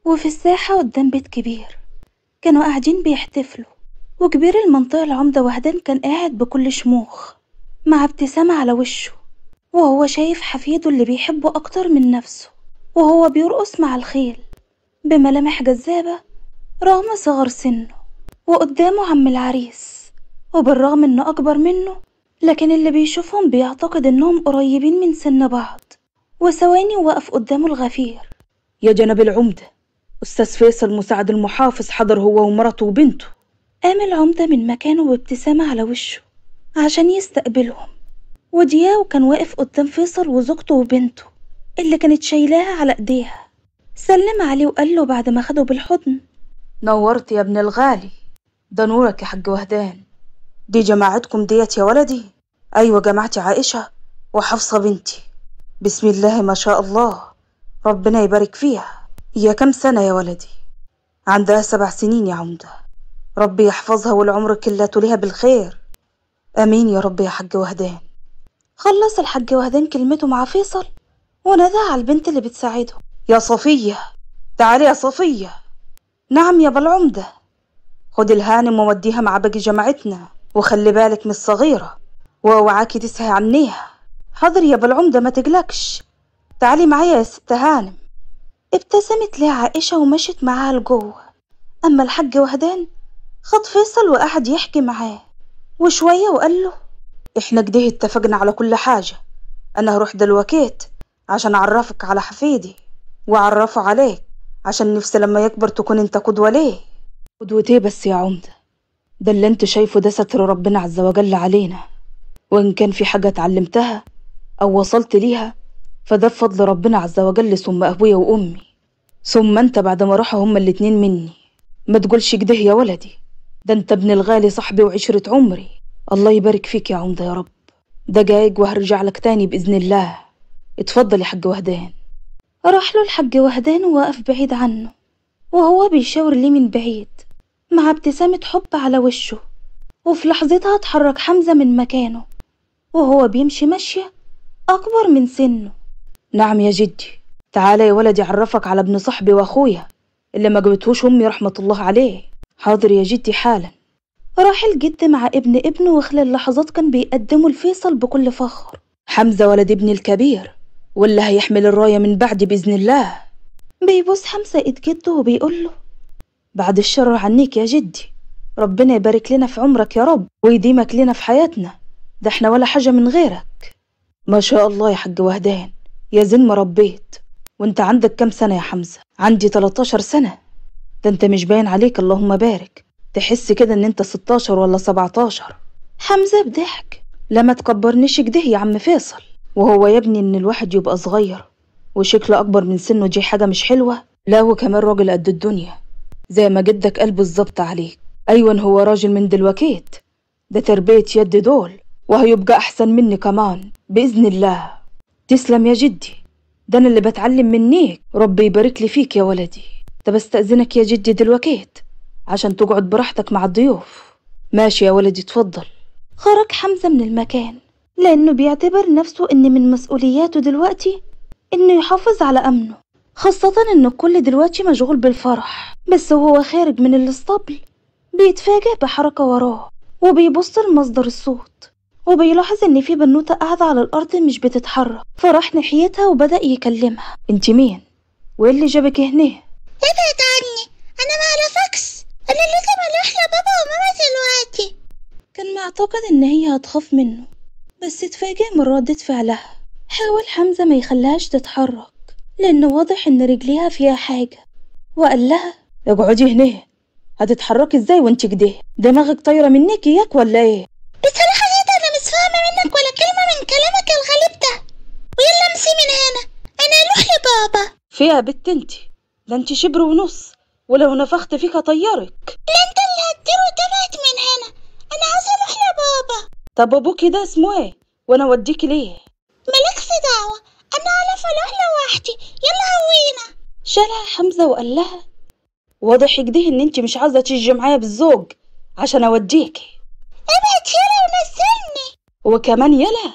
وفي الساحة قدام بيت كبير كانوا قاعدين بيحتفلوا وكبير المنطقة العمدة وهدان كان قاعد بكل شموخ مع ابتسامة على وشه وهو شايف حفيده اللي بيحبه أكتر من نفسه وهو بيرقص مع الخيل بملامح جذابة رغم صغر سنه وقدامه عم العريس وبالرغم انه أكبر منه لكن اللي بيشوفهم بيعتقد انهم قريبين من سن بعض وثواني وقف قدامه الغفير يا جناب العمدة أستاذ فيصل مساعد المحافظ حضر هو ومراته وبنته قام العمدة من مكانه بابتسامة على وشه عشان يستقبلهم ودياو كان واقف قدام فيصل وزوجته وبنته اللي كانت شايلاها على ايديها سلم عليه وقال له بعد ما خده بالحضن نورت يا ابن الغالي ده نورك يا حاج وهدان دي جماعتكم ديت يا ولدي أيوة جماعتي عائشة وحفصة بنتي بسم الله ما شاء الله ربنا يبارك فيها هي كم سنة يا ولدي عندها سبع سنين يا عمدة ربي يحفظها والعمر كله لها بالخير أمين يا رب يا حاج وهدان خلص الحاج وهدان كلمته مع فيصل ونادى على البنت اللي بتساعده يا صفية تعالي يا صفية نعم يا بالعمدة خد الهانم ووديها مع باقي جماعتنا وخلي بالك من الصغيرة واوعاكي تسهي عنيها حاضر يا بالعمدة ما تقلقش تعالي معايا يا ست هانم ابتسمت ليه عائشة ومشت معاها لجوه أما الحاج وهدان خد فيصل وقعد يحكي معاه وشوية وقال له احنا كده اتفقنا على كل حاجة انا هروح دلوقيت عشان اعرفك على حفيدي واعرفه عليك عشان نفسي لما يكبر تكون انت قدوة ليه قدوتي بس يا عمدة ده اللي انت شايفه ده ستر ربنا عز وجل علينا وان كان في حاجة اتعلمتها او وصلت ليها فده بفضل ربنا عز وجل ثم ابويا وامي ثم انت بعد ما راحوا هما الاتنين مني ما تقولش كده يا ولدي ده انت ابن الغالي صاحبي وعشرة عمري الله يبارك فيك يا عمدة يا رب دقايق وهرجع لك تاني بإذن الله اتفضل يا حاج وهدان راح له الحاج وهدان ووقف بعيد عنه وهو بيشاور ليه من بعيد مع ابتسامة حب على وشه وفي لحظتها اتحرك حمزة من مكانه وهو بيمشي مشية أكبر من سنه نعم يا جدي تعالى يا ولدي أعرفك على ابن صاحبي وأخويا اللي ما جبتهوش أمي رحمة الله عليه حاضر يا جدي حالا راح الجد مع ابن ابنه وخلال لحظات كان بيقدمه لفيصل بكل فخر حمزة ولد ابني الكبير واللي هيحمل الراية من بعدي بإذن الله بيبوس حمزة ايد جده وبيقول له بعد الشر عنيك يا جدي ربنا يبارك لنا في عمرك يا رب ويديمك لنا في حياتنا ده احنا ولا حاجة من غيرك ما شاء الله يا حاج وهدان يا زين ما ربيت وانت عندك كم سنة يا حمزة عندي 13 سنة ده انت مش باين عليك اللهم بارك تحس كده ان انت 16 ولا 17 حمزة بضحك لا ما تكبرنيش كده يا عم فيصل وهو يا ابني ان الواحد يبقى صغير وشكله اكبر من سنه دي حاجة مش حلوة لا وكمان راجل قد الدنيا زي ما جدك قال بالظبط عليك ايوه هو راجل من دلوقيت ده تربية يد دول وهيبقى احسن مني كمان باذن الله تسلم يا جدي ده انا اللي بتعلم منيك ربي يبارك لي فيك يا ولدي طب استأذنك يا جدي دلوقيت عشان تقعد براحتك مع الضيوف ماشي يا ولدي اتفضل خرج حمزة من المكان لأنه بيعتبر نفسه إن من مسؤولياته دلوقتي إنه يحافظ على أمنه خاصة إن الكل دلوقتي مشغول بالفرح بس وهو خارج من الاسطبل بيتفاجئ بحركة وراه وبيبص لمصدر الصوت وبيلاحظ إن في بنوتة قاعدة على الأرض مش بتتحرك فراح ناحيتها وبدأ يكلمها انت مين؟ وايه اللي جابك هنا؟ ابعد عني انا ما اعرفكش انا لازم اروح لبابا وماما دلوقتي كان معتقد إن هي هتخاف منه بس اتفاجئ من ردة فعلها حاول حمزة ما يخليهاش تتحرك لأنه واضح إن رجليها فيها حاجة وقال لها اقعدي هنا هتتحركي ازاي وانت كده دماغك طايره منك اياك ولا ايه بصراحة كده انا مش فاهمة منك ولا كلمة من كلامك الغريب ده ويلا امشي من هنا انا اروح لبابا فيها بنت انت ده انت شبر ونص ولو نفخت فيك هطيرك لا انت اللي هتديره تبعد من هنا انا عاوزة اروح لبابا طب ابوكي ده اسمه ايه وانا اوديكي ليه مالكش دعوة انا اعرف اروح لوحدي يلا هوينا شالها حمزه وقال لها واضح كده ان انت مش عاوزه تيجي معايا بالزوج عشان اوديكي ابعد يلا ونزلني وكمان يلا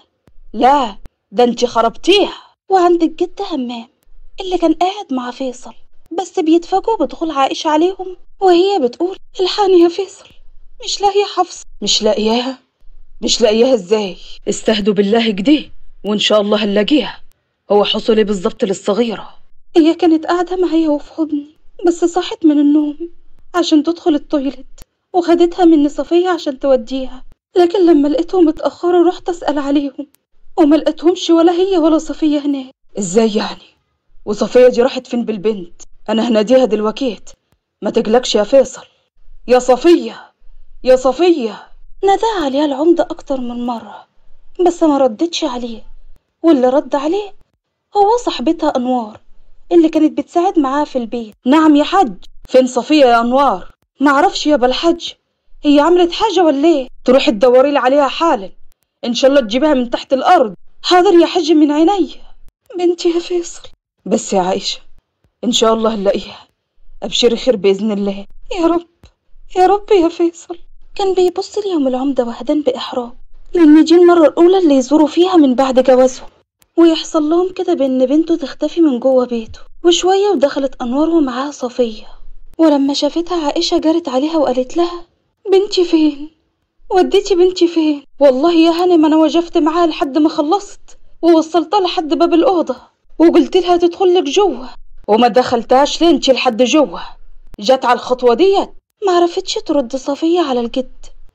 لا ده انت خربتيها وعند الجد همام اللي كان قاعد مع فيصل بس بيتفاجئوا بدخول عائشة عليهم وهي بتقول الحقني يا فيصل مش لاقية حفص مش لاقياها مش لاقياها ازاي استهدوا بالله كده وان شاء الله هنلاقيها هو حصل ايه بالظبط للصغيرة هي كانت قاعدة معايا وفي حضني بس صحت من النوم عشان تدخل التويلت وخدتها مني صفية عشان توديها لكن لما لقيتهم اتأخروا رحت أسأل عليهم وما لقيتهمش ولا هي ولا صفية هناك ازاي يعني وصفية دي راحت فين بالبنت انا هناديها دلوقتي ما تقلقش يا فيصل يا صفية يا صفية نادى عليها العمدة أكتر من مرة بس ما ردتش عليه واللي رد عليه هو صاحبتها أنوار اللي كانت بتساعد معاها في البيت نعم يا حج فين صفية يا انوار معرفش يا بالحج هي عملت حاجة ولا ايه تروحي تدوري لي عليها حالا ان شاء الله تجيبها من تحت الارض حاضر يا حج من عيني بنتي يا فيصل بس يا عائشة ان شاء الله نلاقيها ابشري خير باذن الله يا رب يا رب يا فيصل كان بيبص ليهم العمدة وهدان بإحراج لأن دي المرة الأولى اللي يزوروا فيها من بعد جوازهم ويحصل لهم كده بإن بنته تختفي من جوه بيته وشوية ودخلت أنوار ومعاها صفية ولما شافتها عائشة جرت عليها وقالت لها بنتي فين؟ وديتي بنتي فين؟ والله يا هانم أنا وجفت معاها لحد ما خلصت ووصلتها لحد باب الأوضة وقلت لها تدخل لك جوه وما دخلتهاش ليه انتي لحد جوه جت على الخطوة ديت معرفتش ترد صفية على الجد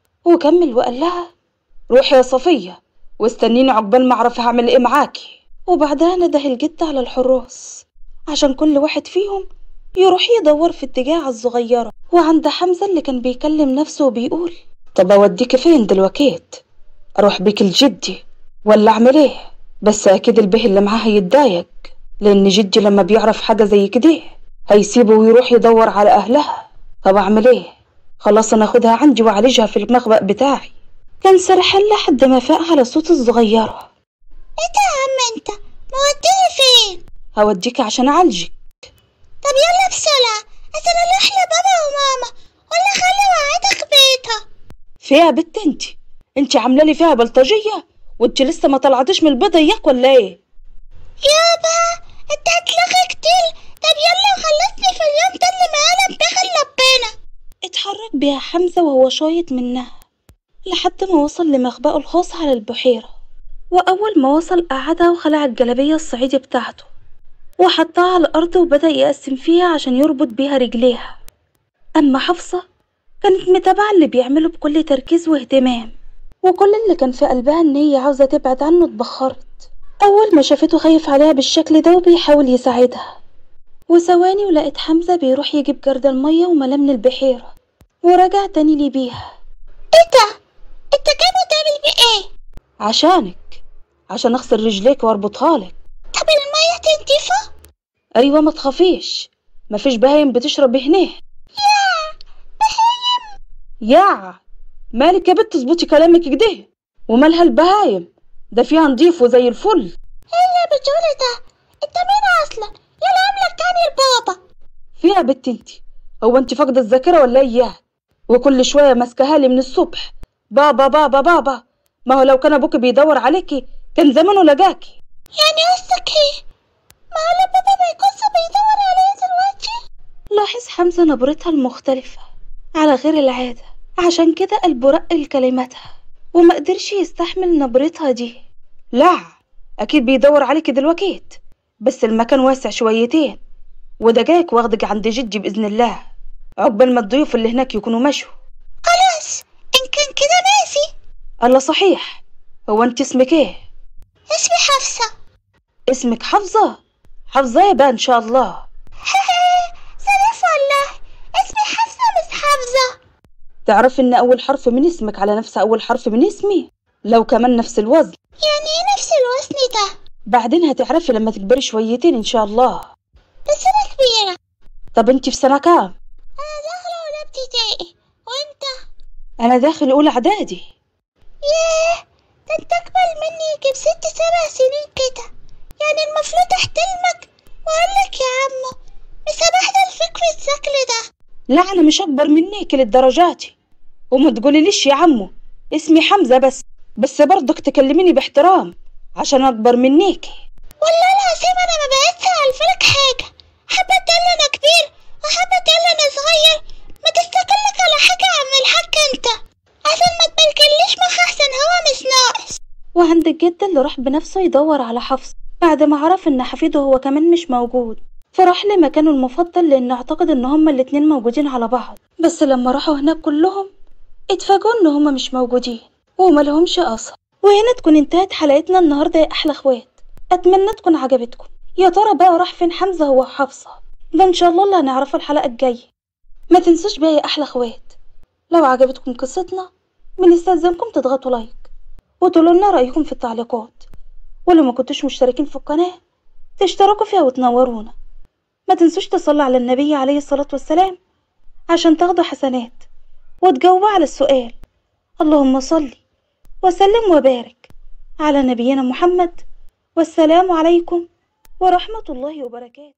وكمل وقال لها روحي يا صفية واستنيني عقبال ما اعرف هعمل ايه معاكي وبعدها نده الجد على الحراس عشان كل واحد فيهم يروح يدور في اتجاه الصغيرة وعند حمزة اللي كان بيكلم نفسه وبيقول طب اوديكي فين دلوقتي اروح بيك لجدي ولا اعمل ايه بس اكيد البه اللي معاه هيتضايق لان جدي لما بيعرف حاجة زي كده هيسيبه ويروح يدور على اهلها طب اعمل ايه خلاص انا اخدها عندي واعالجها في المخبأ بتاعي كان سرحان لحد ما فاق على صوت الصغيرة انت يا عم انت موديني فين هوديكي عشان اعالجك طب يلا بسرعة عشان اروح لبابا وماما ولا خلي وعدك بيتها فيها بنت انت انت عامله لي فيها بلطجيه وانت لسه ما طلعتيش من البيضه اياك ولا ايه يابا انت هتلغي كتير طب يلا وخلصني في اليوم ده اللي معانا بدخل ربنا اتحرك بيها حمزة وهو شايط منها لحد ما وصل لمخبأه الخاص على البحيرة وأول ما وصل قعدها وخلع الجلابية الصعيدي بتاعته وحطها على الأرض وبدأ يقسم فيها عشان يربط بيها رجليها أما حفصة كانت متابعة اللي بيعمله بكل تركيز واهتمام وكل اللي كان في قلبها إن هي عاوزة تبعد عنه اتبخرت أول ما شافته خايف عليها بالشكل ده وبيحاول يساعدها وثواني ولقيت حمزة بيروح يجيب جرد المية وملاه من البحيرة ورجع تاني لي بيها ايه ده انت جايبه تعمل بيه ايه عشانك عشان اغسل رجليك واربطها لك طب المية تنضيفه ايوه ما تخافيش مفيش بهايم بتشرب هنا يا بهايم يا مالك يا بنت اظبطي كلامك كده ومالها البهايم ده فيها نضيف وزي الفل ايه اللي بتقولي ده انت مين اصلا يلا عاملك تاني لبابا فيها بنت انت هو انت فاقده الذاكره ولا اياه وكل شويه ماسكاها لي من الصبح بابا بابا بابا ما هو لو كان ابوك بيدور عليكي كان زمانه لقاكي يعني قصدك ايه معقولة بابا ما يكونش بيدور عليا دلوقتي لاحظ حمزة نبرتها المختلفة على غير العادة عشان كده قلبه رق لكلماتها وما قدرش يستحمل نبرتها دي لا اكيد بيدور عليكي دلوقتي بس المكان واسع شويتين وده جايك واخدك عند جدي باذن الله عقبال ما الضيوف اللي هناك يكونوا مشوا خلاص ان كان كده ماشي الله صحيح هو انت اسمك ايه اسمي حفصة اسمك حفظة حفظة يبقى ان شاء الله سلام والله اسمي حفصة مش حافظة تعرف ان اول حرف من اسمك على نفس اول حرف من اسمي لو كمان نفس الوزن يعني ايه نفس الوزن ده بعدين هتعرفي لما تكبري شويتين ان شاء الله بس انا كبيرة طب انت في سنة كام انا داخلة اولى ابتدائي وانت انا داخل اولى اعدادي ياه ده انت اكبر مني يجي بست سبع سنين كده يعني المفروض احترمك واقولك يا عمو مسامحنا الفكر الشكل ده لا انا مش اكبر منك للدرجاتي وما تقوليليش يا عمو اسمي حمزة بس بس برضك تكلميني باحترام عشان اكبر منيكي والله العظيم انا ما بقيتش الفلك حاجة حابة تقول أنا كبير وحابة تقول أنا صغير ما تستقلك على حاجة يا عم الحاج انت عشان ما تبلكليش مخ أحسن هو مش ناقص وعند الجد اللي راح بنفسه يدور على حفص بعد ما عرف ان حفيده هو كمان مش موجود فراح لمكانه المفضل لان اعتقد ان هما الاتنين موجودين على بعض بس لما راحوا هناك كلهم اتفاجئوا ان هما مش موجودين وملهمش اثر وهنا تكون انتهت حلقتنا النهارده يا احلى اخوات اتمنى تكون عجبتكم يا ترى بقى راح فين حمزه هو وحفصه ده ان شاء الله اللي هنعرفه الحلقه الجايه ما تنسوش بقى يا احلى اخوات لو عجبتكم قصتنا بنستلزمكم تضغطوا لايك وتقولوا لنا رأيكم في التعليقات ولو ما كنتوش مشتركين في القناة تشتركوا فيها وتنورونا ما تنسوش تصلوا على النبي عليه الصلاة والسلام عشان تاخدوا حسنات وتجاوبوا على السؤال اللهم صل وسلم وبارك على نبينا محمد والسلام عليكم ورحمة الله وبركاته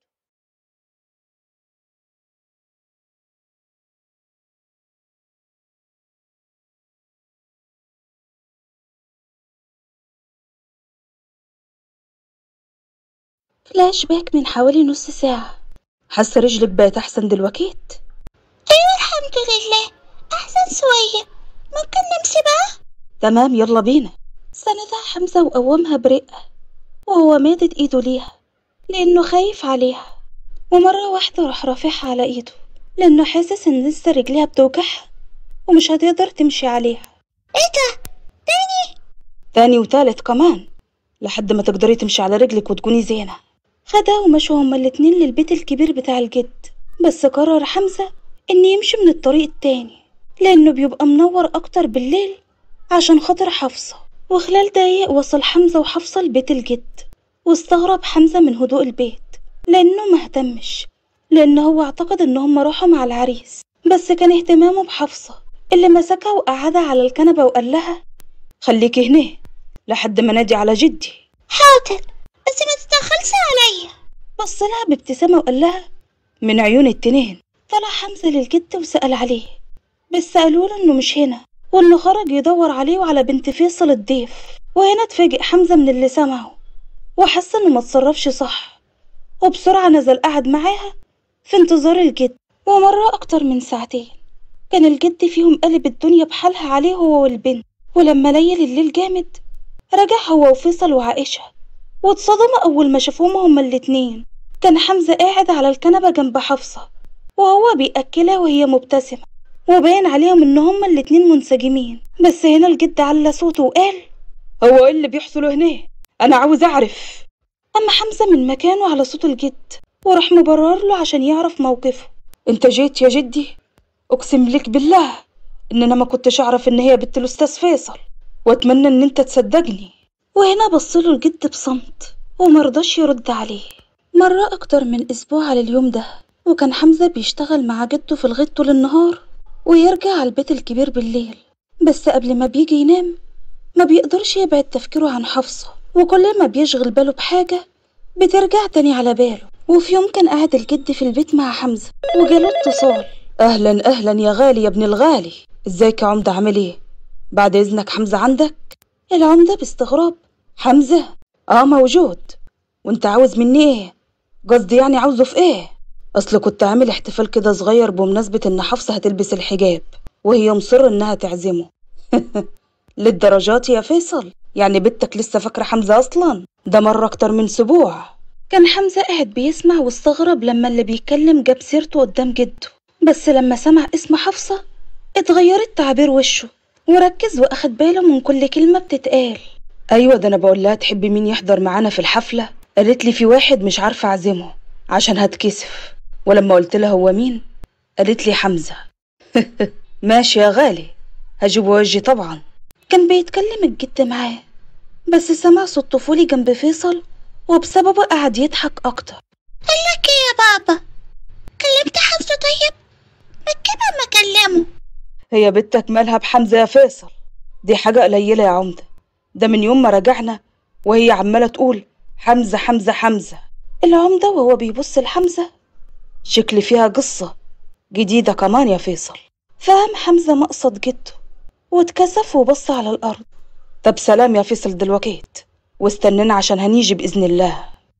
فلاش باك من حوالي نص ساعة حاسة رجلك بقت أحسن دلوقتيت أيوة الحمد لله أحسن شوية ممكن نمشي بقى تمام يلا بينا سندها حمزة وقومها برقة وهو مادد ايده ليها لأنه خايف عليها ومرة واحدة راح رافعها على ايده لأنه حاسس إن لسه رجليها بتوجعها ومش هتقدر تمشي عليها ايه ده تاني تاني وتالت كمان لحد ما تقدري تمشي على رجلك وتكوني زينة خدها ومشوا هما الاتنين للبيت الكبير بتاع الجد بس قرر حمزة إن يمشي من الطريق التاني لأنه بيبقى منور أكتر بالليل عشان خاطر حفصة وخلال دقايق وصل حمزة وحفصة لبيت الجد واستغرب حمزة من هدوء البيت لأنه مهتمش لأن هو اعتقد إن هما راحوا مع العريس بس كان اهتمامه بحفصة اللي مسكها وقعدها على الكنبة وقال لها خليكي هنا لحد ما نادي على جدي حاضر بس ما تتدخلش عليا بص لها بابتسامة وقال لها من عيون التنين طلع حمزة للجد وسأل عليه بس قالوا له إنه مش هنا وإنه خرج يدور عليه وعلى بنت فيصل الضيف وهنا اتفاجئ حمزة من اللي سمعه وحس إنه متصرفش صح وبسرعة نزل قعد معاها في انتظار الجد ومرة أكتر من ساعتين كان الجد فيهم قلب الدنيا بحالها عليه هو والبنت ولما ليل الليل جامد رجع هو وفيصل وعائشة واتصدموا أول ما شافوهم هما الاتنين كان حمزة قاعد على الكنبة جنب حفصة وهو بيأكلها وهي مبتسمة وباين عليهم إن هما الاتنين منسجمين بس هنا الجد على صوته وقال هو ايه اللي بيحصل هنا أنا عاوز أعرف أما حمزة من مكانه على صوت الجد وراح مبرر له عشان يعرف موقفه انت جيت يا جدي اقسم لك بالله ان انا ما كنتش اعرف ان هي بنت الاستاذ فيصل واتمنى ان انت تصدقني وهنا بصله الجد بصمت ومرضاش يرد عليه مرة أكتر من أسبوع على اليوم ده وكان حمزة بيشتغل مع جده في الغيط طول النهار ويرجع على البيت الكبير بالليل بس قبل ما بيجي ينام ما بيقدرش يبعد تفكيره عن حفصة وكل ما بيشغل باله بحاجة بترجع تاني على باله وفي يوم كان قاعد الجد في البيت مع حمزة وجاله اتصال اهلا اهلا يا غالي يا ابن الغالي ازيك يا عمده عامل ايه بعد اذنك حمزه عندك العمدة باستغراب حمزه اه موجود وانت عاوز مني ايه قصدي يعني عاوزه في ايه اصل كنت عامل احتفال كده صغير بمناسبه ان حفصه هتلبس الحجاب وهي مصر انها تعزمه للدرجات يا فيصل يعني بنتك لسه فاكره حمزه اصلا ده مره اكتر من اسبوع كان حمزة قاعد بيسمع واستغرب لما اللي بيتكلم جاب سيرته قدام جده بس لما سمع اسم حفصة اتغيرت تعابير وشه وركز واخد باله من كل كلمة بتتقال ايوه ده انا بقول لها تحبي مين يحضر معانا في الحفله قالت لي في واحد مش عارفه اعزمه عشان هتكسف ولما قلت لها هو مين قالت لي حمزه ماشي يا غالي هجيب وجهي طبعا كان بيتكلم الجد معاه بس سمع صوت طفولي جنب فيصل وبسببه قعد يضحك أكتر قالك ايه يا بابا كلمت حمزة طيب ركبها ما كلمه هي بنتك مالها بحمزه يا فيصل دي حاجه قليله يا عمده ده من يوم ما رجعنا وهي عماله تقول حمزه حمزه حمزه العمدة وهو بيبص لحمزة شكل فيها قصه جديده كمان يا فيصل فهم حمزة مقصد جده واتكسف وبص على الأرض طب سلام يا فيصل دلوقتي واستننا عشان هنيجي بإذن الله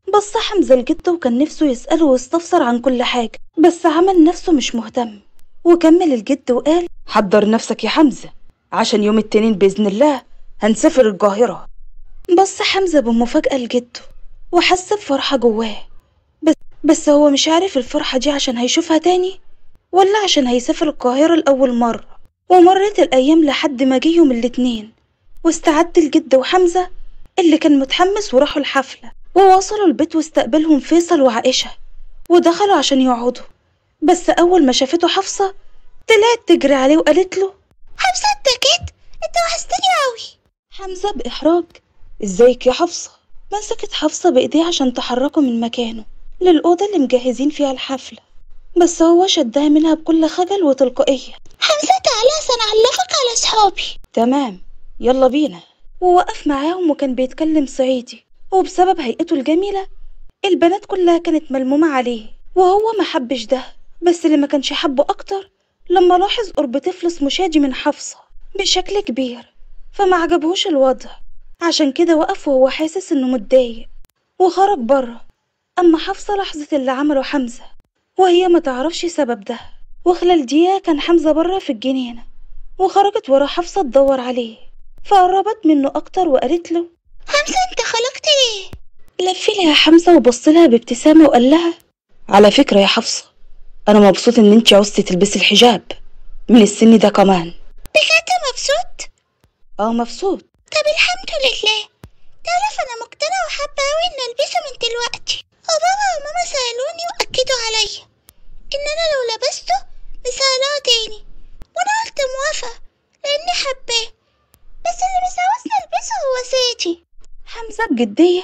بص حمزة لجده وكان نفسه يسأله ويستفسر عن كل حاجة بس عمل نفسه مش مهتم وكمل الجد وقال حضر نفسك يا حمزة عشان يوم التنين بإذن الله هنسافر القاهرة بص حمزة بمفاجأة لجده وحس بفرحة جواه بس, بس هو مش عارف الفرحة دي عشان هيشوفها تاني ولا عشان هيسافر القاهرة لأول مرة ومرت الأيام لحد ما جه يوم الاتنين واستعد الجد وحمزة اللي كان متحمس وراحوا الحفلة ووصلوا البيت واستقبلهم فيصل وعائشة ودخلوا عشان يقعدوا بس أول ما شافته حفصة طلعت تجري عليه وقالت له حمزة انت جيت انت وحشتني اوي حمزة بإحراج ازيك يا حفصة مسكت حفصة بإيديه عشان تحركه من مكانه للأوضة اللي مجهزين فيها الحفلة بس هو شدها منها بكل خجل وتلقائية حمزة تعالى سنعلقك على صحابي تمام يلا بينا ووقف معاهم وكان بيتكلم صعيدي وبسبب هيئته الجميلة البنات كلها كانت ملمومة عليه وهو ما حبش ده بس اللي ما كانش حبه أكتر لما لاحظ قرب طفل اسمه شادي من حفصة بشكل كبير فما عجبهوش الوضع عشان كده وقف وهو حاسس انه متضايق وخرج بره اما حفصة لاحظت اللي عمله حمزة وهي ما تعرفش سبب ده وخلال دقيقة كان حمزة بره في الجنينة وخرجت ورا حفصة تدور عليه فقربت منه أكتر وقالت له حمزة انت خلقت ليه لف لها حمزة وبص لها بابتسامة وقال لها على فكرة يا حفصة أنا مبسوط إن أنت عوزتي تلبسي الحجاب من السن ده كمان بجد مبسوط آه مبسوط طب الحمد لله تعرف انا مقتنعة وحابة اوي ان البسه من دلوقتي وبابا وماما سألوني واكدوا عليا ان انا لو لبسته مش هقلعه تاني وانا قلت موافقة لاني حباه بس اللي مش عاوزني البسه هو سيدي حمزة بجدية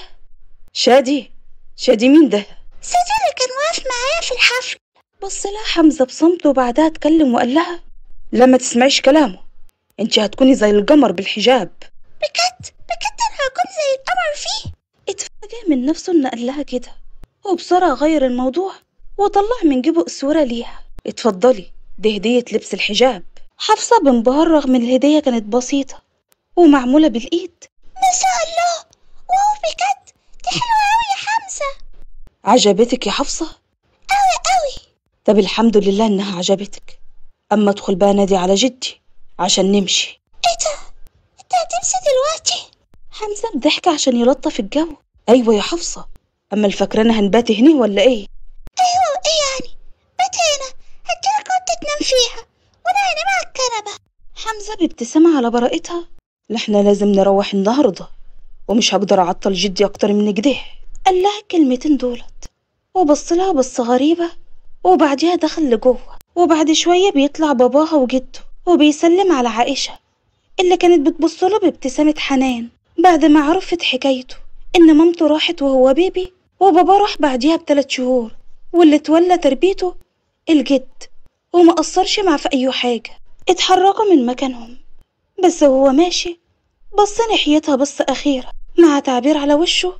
شادي شادي مين ده سيدي اللي كان واقف معايا في الحفل بص لها حمزة بصمت وبعدها اتكلم وقال لها لا ما تسمعيش كلامه انت هتكوني زي القمر بالحجاب بجد بجد انا هكون زي القمر فيه اتفاجئ من نفسه ان قال لها كده وبسرعة غير الموضوع وطلع من جيبه اسورة ليها اتفضلي دي هدية لبس الحجاب حفصة بانبهار رغم الهدية كانت بسيطة ومعمولة بالإيد ما شاء الله واو بجد دي حلوة اوي يا حمزة عجبتك يا حفصة اوي اوي طب الحمد لله انها عجبتك اما ادخل بقى نادي على جدي عشان نمشي ايه ده انت هتمشي دلوقتي حمزة بضحك عشان يلطف الجو ايوه يا حفصة اما الفكرانة هنبات هنا ولا ايه ايوه ايه يعني بيت هنا هديلك اوضة تنام فيها وانا هنام على الكنبة حمزة بابتسامة على براءتها لا احنا لازم نروح النهاردة ومش هقدر اعطل جدي اكتر من كده قال لها الكلمتين دولت وبص لها بصة غريبة وبعديها دخل لجوه وبعد شوية بيطلع باباها وجده وبيسلم على عائشة اللي كانت بتبص له بابتسامة حنان بعد ما عرفت حكايته إن مامته راحت وهو بيبي وبابا راح بعديها بثلاث شهور واللي تولى تربيته الجد وما قصرش مع في أي حاجة اتحركوا من مكانهم بس وهو ماشي بص ناحيتها بصة أخيرة مع تعبير على وشه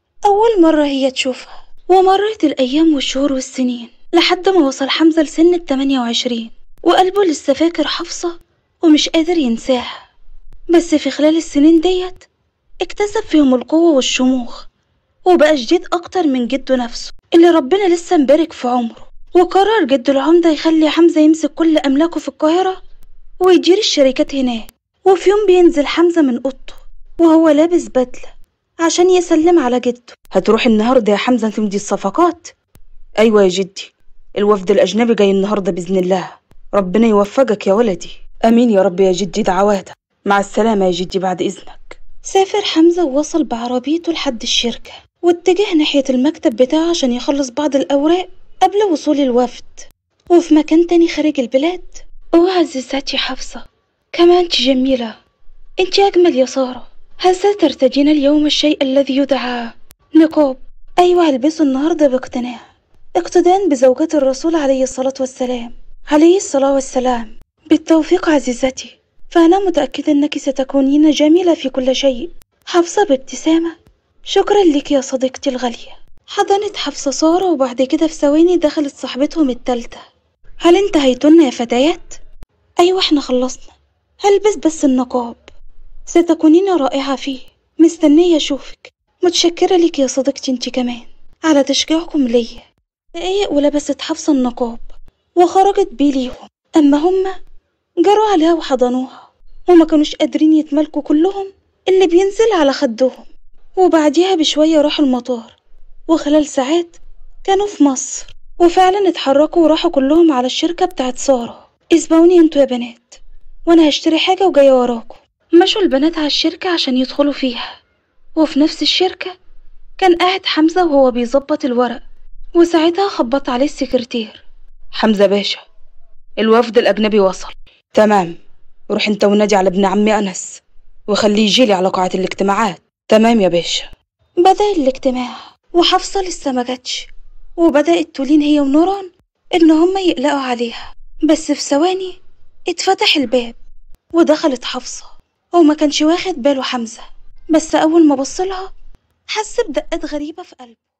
أول مرة هي تشوفها ومرت الأيام والشهور والسنين لحد ما وصل حمزة لسن التمانية وعشرين وقلبه لسه فاكر حفصة ومش قادر ينساها بس في خلال السنين ديت اكتسب فيهم القوة والشموخ وبقى جديد أكتر من جده نفسه اللي ربنا لسه مبارك في عمره وقرر جده العمدة يخلي حمزة يمسك كل أملاكه في القاهرة ويدير الشركات هناك وفي يوم بينزل حمزة من أوضته وهو لابس بدلة عشان يسلم على جده هتروح النهاردة يا حمزة تمضي الصفقات ايوه يا جدي الوفد الاجنبي جاي النهاردة باذن الله ربنا يوفقك يا ولدي امين يا رب يا جدي دعواتك مع السلامة يا جدي بعد اذنك سافر حمزة ووصل بعربيته لحد الشركة واتجه ناحية المكتب بتاعه عشان يخلص بعض الأوراق قبل وصول الوفد وفي مكان تاني خارج البلاد وعزيزتي حفصة كما أنت جميلة أنت أجمل يا سارة هل سترتدين اليوم الشيء الذي يدعى نقاب أيوة هلبسه النهاردة باقتناع اقتداء بزوجة الرسول عليه الصلاة والسلام عليه الصلاة والسلام بالتوفيق عزيزتي فأنا متأكدة أنك ستكونين جميلة في كل شيء حفصة بابتسامة شكرا لك يا صديقتي الغالية حضنت حفصة سارة وبعد كده في ثواني دخلت صاحبتهم التالتة هل انتهيتن يا فتيات؟ أيوة احنا خلصنا هلبس بس النقاب ستكونين رائعة فيه مستنية أشوفك متشكرة لك يا صديقتي انت كمان على تشجيعكم ليا دقايق ولبست حفصة النقاب وخرجت بيه ليهم أما هما جروا عليها وحضنوها وما كانوش قادرين يتملكوا كلهم اللي بينزل على خدهم وبعديها بشوية راحوا المطار وخلال ساعات كانوا في مصر وفعلا اتحركوا وراحوا كلهم على الشركة بتاعت سارة اسبقوني انتوا يا بنات وانا هشتري حاجة وجاية وراكم مشوا البنات على الشركة عشان يدخلوا فيها وفي نفس الشركة كان قاعد حمزة وهو بيظبط الورق وساعتها خبط عليه السكرتير حمزة باشا الوفد الأجنبي وصل تمام روح انت ونادي على ابن عمي أنس وخليه يجيلي على قاعة الاجتماعات تمام يا باشا بدأ الاجتماع وحفصة لسه ما جاتش وبدأت تولين هي ونوران إن هما يقلقوا عليها بس في ثواني اتفتح الباب ودخلت حفصة وما كانش واخد باله حمزة بس أول ما بصلها حس بدقات غريبة في قلبه